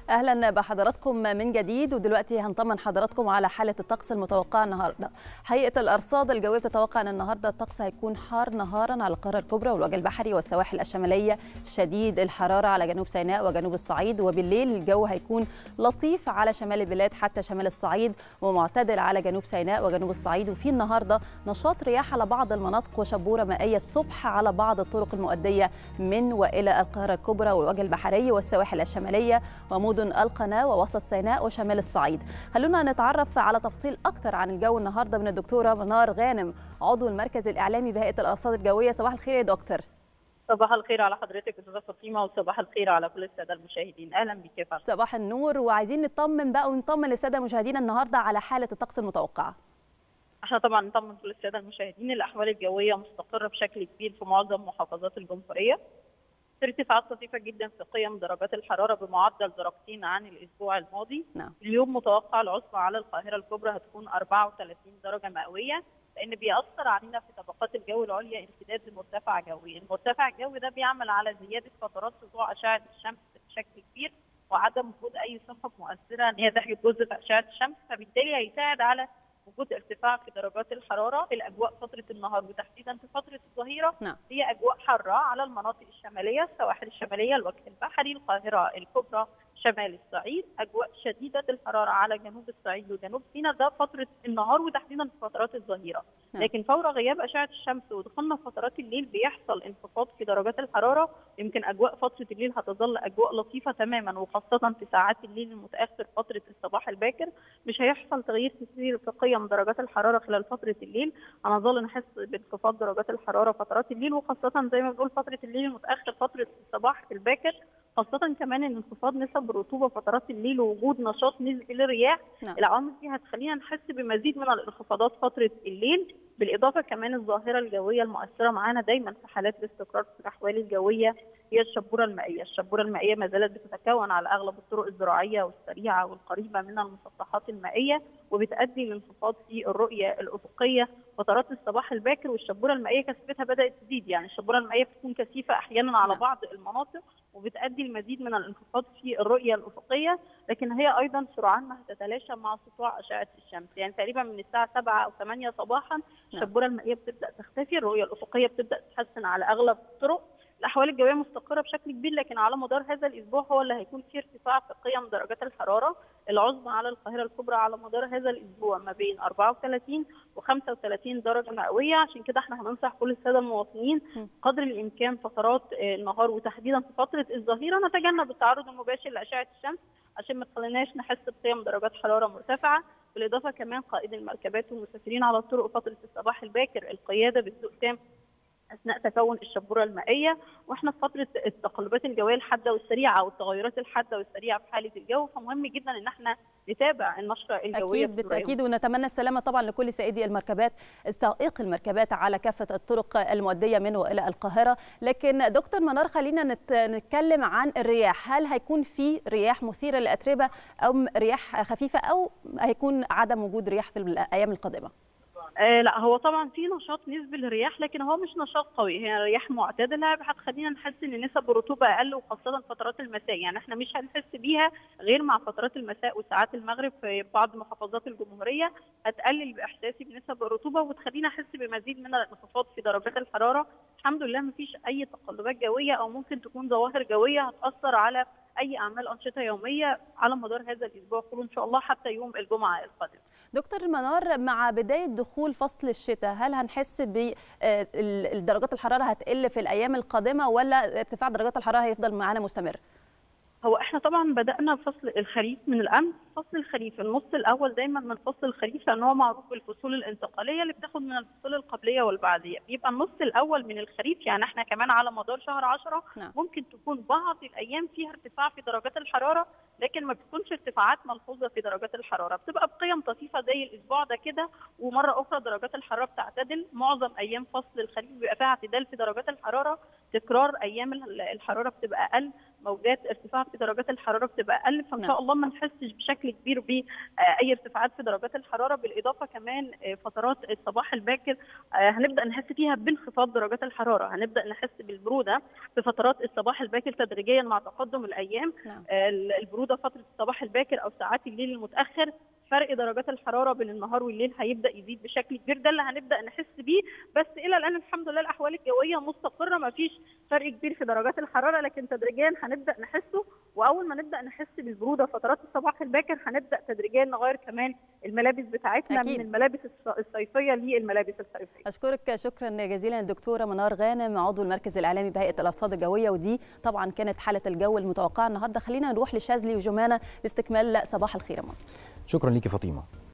اهلا بحضراتكم من جديد ودلوقتي هنطمن حضراتكم على حاله الطقس المتوقعه النهارده هيئه الارصاد الجويه بتتوقع ان النهارده الطقس هيكون حار نهارا على القاره الكبرى والوجه البحري والسواحل الشماليه شديد الحراره على جنوب سيناء وجنوب الصعيد وبالليل الجو هيكون لطيف على شمال البلاد حتى شمال الصعيد ومعتدل على جنوب سيناء وجنوب الصعيد وفي النهارده نشاط رياح على بعض المناطق وشبوره مائيه الصبح على بعض الطرق المؤديه من والى القاهره الكبرى والوجه البحري والسواحل الشماليه ومدن القناه ووسط سيناء وشمال الصعيد. خلونا نتعرف على تفصيل اكثر عن الجو النهارده من الدكتوره منار غانم عضو المركز الاعلامي بهيئه الارصاد الجويه صباح الخير يا دكتور. صباح الخير على حضرتك استاذه فاطمه وصباح الخير على كل الساده المشاهدين اهلا بك يا صباح النور وعايزين نطمن بقى ونطمن للساده المشاهدين النهارده على حاله الطقس المتوقعه. احنا طبعا نطمن كل الساده المشاهدين الاحوال الجويه مستقره بشكل كبير في معظم محافظات الجمهوريه ارتفاعات لطيفه جدا في قيم درجات الحراره بمعدل درجتين عن الاسبوع الماضي نعم. اليوم متوقع العظمى على القاهره الكبرى هتكون 34 درجه مئويه لان بيأثر علينا في طبقات الجو العليا امتداد لمرتفع جوي، المرتفع الجوي ده بيعمل على زياده فترات سطوع اشعه الشمس بشكل كبير وعدم وجود اي سحب مؤثره ان هي تحجب جزء في اشعه الشمس فبالتالي هيساعد على وجود ارتفاع في درجات الحراره الاجواء فتره النهار وتحديدا في فتره الظهيره نعم. هي اجواء حاره على المناطق الشماليه السواحل الشماليه الوجه البحري القاهره الكبرى شمال الصعيد اجواء شديده الحراره على جنوب الصعيد وجنوب سيناء ده فتره النهار وتحديدا في فترات الظهيره نعم. لكن فور غياب اشعه الشمس ودخولنا في فترات الليل بيحصل انخفاض في درجات الحراره يمكن اجواء فتره الليل هتظل اجواء لطيفه تماما وخاصه في ساعات الليل المتاخر فتره الصباح الباكر مش هيحصل تغيير كثير في قيم درجات الحراره خلال فتره الليل هنظل نحس بانخفاض درجات الحراره فترات الليل وخاصه زي ما بنقول فتره الليل المتاخر فتره الصباح الباكر خاصة كمان ان انخفاض نسب الرطوبة فترات الليل ووجود نشاط نسبي للرياح نعم. العوامل دي هتخلينا نحس بمزيد من الانخفاضات فترة الليل بالإضافة كمان الظاهرة الجوية المؤثرة معانا دايما في حالات الاستقرار في الأحوال الجوية هي الشبورة المائية الشبورة المائية ما زالت بتتكون على أغلب الطرق الزراعية والسريعة والقريبة من المسطحات المائية وبتؤدي لانخفاض في الرؤية الأفقية فترات الصباح الباكر والشبورة المائية كثافتها بدأت تزيد يعني الشبورة المائية بتكون كثيفة أحيانا على نعم. بعض المناطق وبتؤدي المزيد من الانخفاض في الرؤية الأفقية لكن هي أيضا سرعان ما هتتلاشى مع سطوع أشعة الشمس يعني تقريبا من الساعة 7 أو 8 صباحا الشبورة المائية بتبدأ تختفي الرؤية الأفقية بتبدأ تتحسن على أغلب الطرق الاحوال الجويه مستقره بشكل كبير لكن على مدار هذا الاسبوع هو اللي هيكون فيه ارتفاع في قيم درجات الحراره العظمى على القاهره الكبرى على مدار هذا الاسبوع ما بين 34 و35 درجه مئويه عشان كده احنا هننصح كل الساده المواطنين م. قدر الامكان فترات آه، النهار وتحديدا في فتره الظهيره نتجنب التعرض المباشر لاشعه الشمس عشان ما تخليناش نحس بقيم درجات حراره مرتفعه بالاضافه كمان قائد المركبات والمسافرين على الطرق فتره الصباح الباكر القياده بهدوء تام اثناء تكون الشبوره المائيه واحنا في فتره التقلبات الجويه الحاده والسريعه والتغيرات الحاده والسريعه في حاله الجو فمهم جدا ان احنا نتابع النشره الجويه اكيد بصورة بالتاكيد ونتمنى السلامه طبعا لكل سائدي المركبات سائق المركبات على كافه الطرق المؤديه من والى القاهره لكن دكتور منار خلينا نت- نتكلم عن الرياح هل هيكون في رياح مثيره للاتربه او رياح خفيفه او هيكون عدم وجود رياح في الايام القادمه آه لا هو طبعا في نشاط نسبي للرياح لكن هو مش نشاط قوي هي رياح معتدله هتخلينا نحس ان نسب الرطوبه اقل وخاصه فترات المساء يعني احنا مش هنحس بيها غير مع فترات المساء وساعات المغرب في بعض محافظات الجمهوريه هتقلل باحساسي بنسب الرطوبه وتخلينا احس بمزيد من الانخفاض في درجات الحراره الحمد لله مفيش اي تقلبات جويه او ممكن تكون ظواهر جويه هتاثر على اي اعمال انشطه يوميه على مدار هذا الاسبوع كله ان شاء الله حتى يوم الجمعه القادم دكتور منار مع بدايه دخول فصل الشتاء هل هنحس بدرجات الحراره هتقل في الايام القادمه ولا ارتفاع درجات الحراره هيفضل معانا مستمر هو احنا طبعا بدانا فصل الخريف من الامس فصل الخريف النص الاول دايما من فصل الخريف لان هو معروف بالفصول الانتقاليه اللي بتاخد من الفصول القبليه والبعديه بيبقى النص الاول من الخريف يعني احنا كمان على مدار شهر 10 نعم. ممكن تكون بعض الايام فيها ارتفاع في درجات الحراره لكن ما بتكونش ارتفاعات ملحوظه في درجات الحراره بتبقى بقيم طفيفه زي الاسبوع ده كده ومره اخرى درجات الحراره بتعتدل معظم ايام فصل الخريف بيبقى فيها اعتدال في درجات الحراره تكرار ايام ال- الحراره بتبقى اقل موجات ارتفاع في درجات الحراره بتبقى اقل فان نعم. شاء الله ما نحسش بشكل كبير باي ارتفاعات في درجات الحراره بالاضافه كمان آه، فترات الصباح الباكر آه، هنبدا نحس فيها بانخفاض درجات الحراره هنبدا نحس بالبروده في فترات الصباح الباكر تدريجيا مع تقدم الايام نعم. آه، البروده فتره الصباح الباكر او ساعات الليل المتاخر فرق درجات الحراره بين النهار والليل هيبدا يزيد بشكل كبير ده اللي هنبدا نحس بيه بس الى الان الحمد لله الاحوال الجويه مستقره ما فيش فرق كبير في درجات الحراره لكن تدريجيا هنبدا نحسه واول ما نبدا نحس بالبروده فترات الصباح الباكر هنبدا تدريجيا نغير كمان الملابس بتاعتنا أكيد. من الملابس الص- الصيفيه للملابس الصيفيه اشكرك شكرا جزيلا الدكتوره منار غانم عضو المركز الاعلامي بهيئه الارصاد الجويه ودي طبعا كانت حاله الجو المتوقعه النهارده خلينا نروح لشاذلي وجمانه لاستكمال صباح الخير يا مصر شكرا ليكي فاطمه